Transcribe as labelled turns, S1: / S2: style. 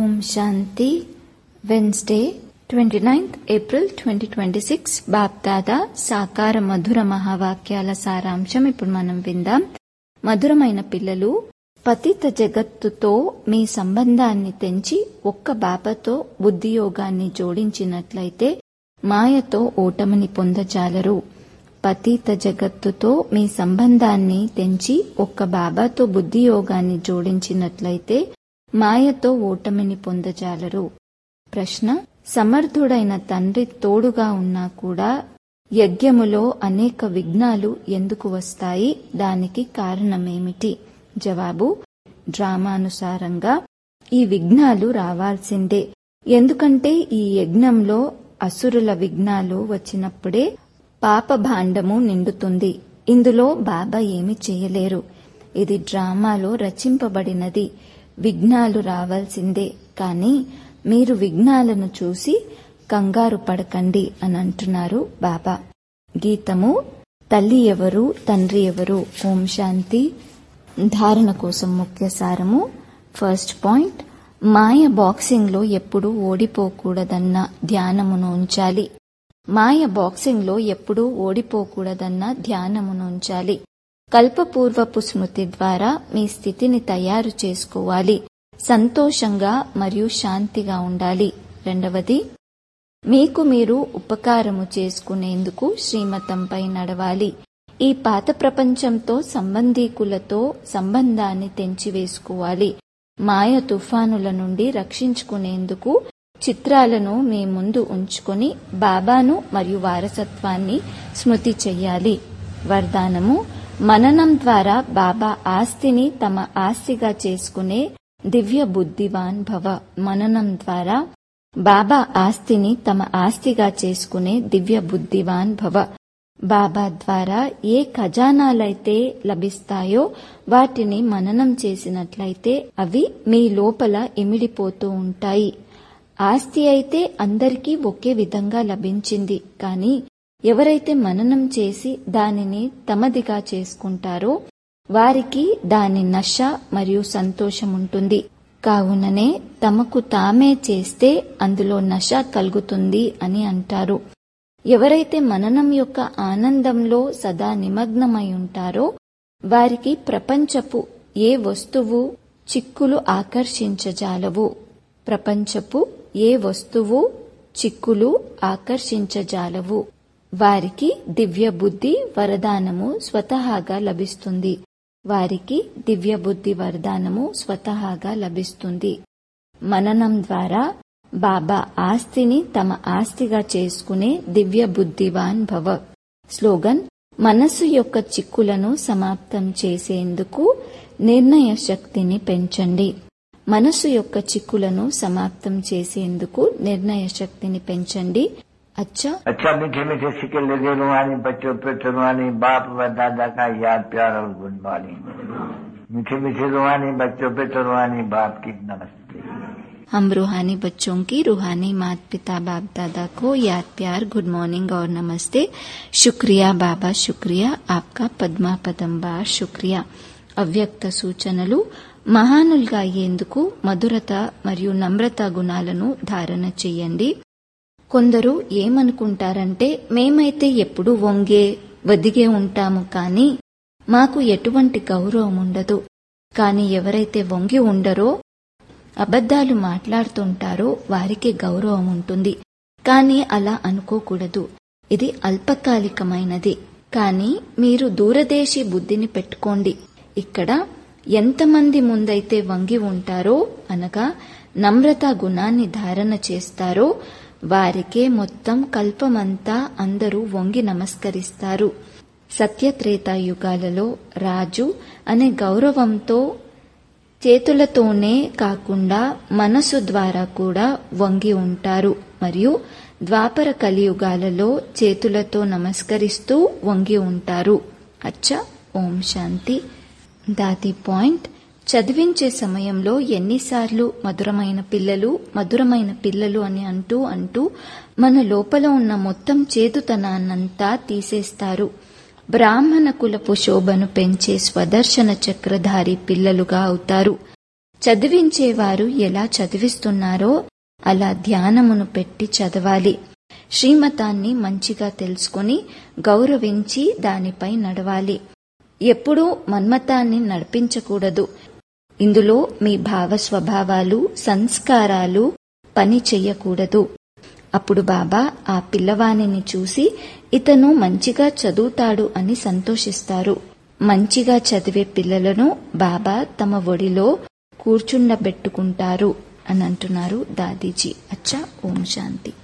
S1: ఓం Shanti Wednesday twenty ninth April twenty twenty six BapDada సాకార మధుర మహావాక్యాల సారాంశం ఇప్పుడు మనం విందాం మధురమైన పిల్లలు పతిత జగత్తుతో మీ సంబంధాన్ని తెంచి ఒక్క బాబాతో బుద్ధియోగాన్ని జోడించినట్లయితే మాయతో ఓటమిని పొందజాలరు పతిత జగత్తుతో మీ సంబంధాన్ని తెంచి ఒక్క బాబాతో బుద్ధియోగాన్ని జోడించినట్లయితే మాయతో ఓటమిని పొందజాలరు ప్రశ్న సమర్థుడైన తండ్రి తోడుగా ఉన్నా కూడా యజ్ఞములో అనేక విఘ్నాలు ఎందుకు వస్తాయి దానికి కారణమేమిటి జవాబు డ్రామానుసారంగా ఈ విఘ్నాలు రావాల్సిందే ఎందుకంటే ఈ యజ్ఞంలో అసురుల విఘ్నాలు వచ్చినప్పుడే పాప భాండము నిండుతుంది ఇందులో బాబా ఏమి చేయలేరు ఇది డ్రామాలో రచింపబడినది విఘ్నాలు రావాల్సిందే కాని మీరు విఘ్నాలను చూసి కంగారు పడకండి అని అంటున్నారు బాబా గీతము తల్లి ఎవరు తండ్రి ఎవరు ఓం శాంతి ధారణ కోసం ముఖ్య సారము ఫస్ట్ పాయింట్ మాయ బాక్సింగ్ లో ఎప్పుడూ ఓడిపోకూడదన్న ధ్యానమును ఉంచాలి మాయ బాక్సింగ్ లో ఎప్పుడూ ఓడిపోకూడదన్న ధ్యానమును ఉంచాలి కల్పపూర్వపు స్మృతి ద్వారా మీ స్థితిని తయారు చేసుకోవాలి సంతోషంగా మరియు శాంతిగా ఉండాలి రెండవది మీకు మీరు ఉపకారము చేసుకునేందుకు శ్రీమతంపై నడవాలి ఈ పాత ప్రపంచంతో సంబంధీకులతో సంబంధాన్ని తెంచివేసుకోవాలి మాయ తుఫానుల నుండి రక్షించుకునేందుకు చిత్రాలను మీ ముందు ఉంచుకొని బాబాను మరియు వారసత్వాన్ని స్మృతి చెయ్యాలి వరదానము మననం ద్వారా బాబా ఆస్తిని తమ ఆస్తిగా చేసుకునే దివ్య బుద్ధివాన్ భవ మననం ద్వారా బాబా ఆస్తిని తమ ఆస్తిగా చేసుకునే దివ్య బుద్ధివాన్ భవ బాబా ద్వారా ఏ ఖజానాలైతే లభిస్తాయో వాటిని మననం చేసినట్లయితే అవి మీ లోపల ఇమిడిపోతూ ఉంటాయి ఆస్తి అయితే అందరికీ ఒకే విధంగా లభించింది కానీ ఎవరైతే మననం చేసి దానిని తమదిగా చేసుకుంటారో వారికి దాని నశ మరియు సంతోషం ఉంటుంది కావుననే తమకు తామే చేస్తే అందులో నశ కలుగుతుంది అని అంటారు ఎవరైతే మననం యొక్క ఆనందంలో సదా నిమగ్నమై ఉంటారో వారికి ప్రపంచపు ఏ వస్తువు చిక్కులు ఆకర్షించజాలవు ప్రపంచపు ఏ వస్తువు చిక్కులు ఆకర్షించజాలవు వారికి దివ్య బుద్ధి వరదానము స్వతహాగా లభిస్తుంది వారికి దివ్య బుద్ధి వరదానము స్వతహాగా లభిస్తుంది మననం ద్వారా బాబా ఆస్తిని తమ ఆస్తిగా చేసుకునే దివ్య బుద్ధివాన్ భవ స్లోగన్ మనస్సు యొక్క చిక్కులను సమాప్తం చేసేందుకు నిర్ణయ శక్తిని పెంచండి మనస్సు యొక్క చిక్కులను సమాప్తం చేసేందుకు నిర్ణయ శక్తిని పెంచండి अच्छा
S2: अच्छा मीठे मीठे सिक्के लगे रुहानी बच्चों पे रुहानी बाप व दादा का याद प्यार और गुड मॉर्निंग मीठे मीठे रुहानी बच्चों पे रुहानी बाप की नमस्ते
S1: हम रूहानी बच्चों की रूहानी मात पिता बाप दादा को याद प्यार गुड मॉर्निंग और नमस्ते शुक्रिया बाबा शुक्रिया आपका పద్మా పదంబార్ శుక్రియా అవ్యక్త సూచనలు మహానులుగా అయ్యేందుకు మధురత మరియు నమ్రత గుణాలను ధారణ చెయ్యండి కొందరు ఏమనుకుంటారంటే మేమైతే ఎప్పుడూ వంగే వదిగే ఉంటాము కానీ మాకు ఎటువంటి గౌరవం ఉండదు కాని ఎవరైతే వంగి ఉండరో అబద్ధాలు మాట్లాడుతుంటారో వారికి గౌరవం ఉంటుంది కానీ అలా అనుకోకూడదు ఇది అల్పకాలికమైనది కానీ మీరు దూరదేశీ బుద్ధిని పెట్టుకోండి ఇక్కడ ఎంతమంది ముందైతే వంగి ఉంటారో అనగా నమ్రత గుణాన్ని ధారణ చేస్తారో వారికే మొత్తం కల్పమంతా అందరూ వంగి నమస్కరిస్తారు సత్యత్రేతాయుగాలలో రాజు అనే గౌరవంతో చేతులతోనే కాకుండా మనసు ద్వారా కూడా వంగి ఉంటారు మరియు ద్వాపర కలియుగాలలో చేతులతో నమస్కరిస్తూ వంగి ఉంటారు అచ్చా ఓం శాంతి దాది పాయింట్ చదివించే సమయంలో ఎన్నిసార్లు మధురమైన పిల్లలు మధురమైన పిల్లలు అని అంటూ అంటూ మన లోపల ఉన్న మొత్తం చేదుతనాన్నంతా తీసేస్తారు బ్రాహ్మణ కులపు శోభను పెంచే స్వదర్శన చక్రధారి పిల్లలుగా అవుతారు చదివించేవారు ఎలా చదివిస్తున్నారో అలా ధ్యానమును పెట్టి చదవాలి శ్రీమతాన్ని మంచిగా తెలుసుకొని గౌరవించి దానిపై నడవాలి ఎప్పుడూ మన్మతాన్ని నడిపించకూడదు ఇందులో మీ భావ స్వభావాలు సంస్కారాలు పని చెయ్యకూడదు అప్పుడు బాబా ఆ పిల్లవానిని చూసి ఇతను మంచిగా చదువుతాడు అని సంతోషిస్తారు మంచిగా చదివే పిల్లలను బాబా తమ ఒడిలో కూర్చుండబెట్టుకుంటారు అని అంటున్నారు దాదీజీ అచ్చా ఓం శాంతి